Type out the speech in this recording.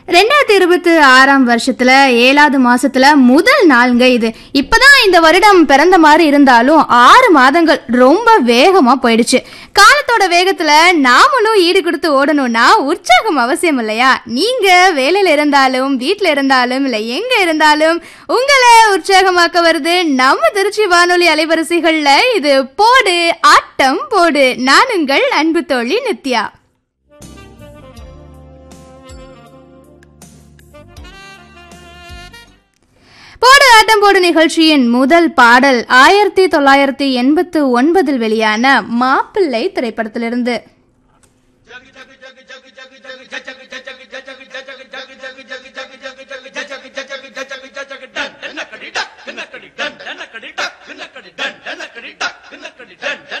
ரெண்டாயிரத்தி இருபத்தி ஆறாம் வருஷத்துல ஏழாவது மாசத்துல முதல் நாளுங்க இது இப்பதான் இந்த வருடம் பிறந்த மாதிரி இருந்தாலும் ஆறு மாதங்கள் ரொம்ப வேகமா போயிடுச்சு காலத்தோட வேகத்துல நாமளும் ஈடு கொடுத்து ஓடணும்னா உற்சாகம் அவசியம் இல்லையா நீங்க வேலையில இருந்தாலும் வீட்ல இருந்தாலும் இல்ல எங்க இருந்தாலும் உங்களை உற்சாகமாக்க வருது நம்ம திருச்சி வானொலி அலைவரிசைகள்ல இது போடு ஆட்டம் போடு நான் உங்கள் அன்பு தோழி நித்யா போடு ஆட்டம் போடு நிகழ்ச்சியின் முதல் பாடல் ஆயிரத்தி தொள்ளாயிரத்தி எண்பத்து ஒன்பதில் வெளியான மாப்பிள்ளை திரைப்படத்திலிருந்து என்ன கடி டன் என்ன கடி டன் என்ன கடி டன் என்ன கடி டன் என்ன கடி டன்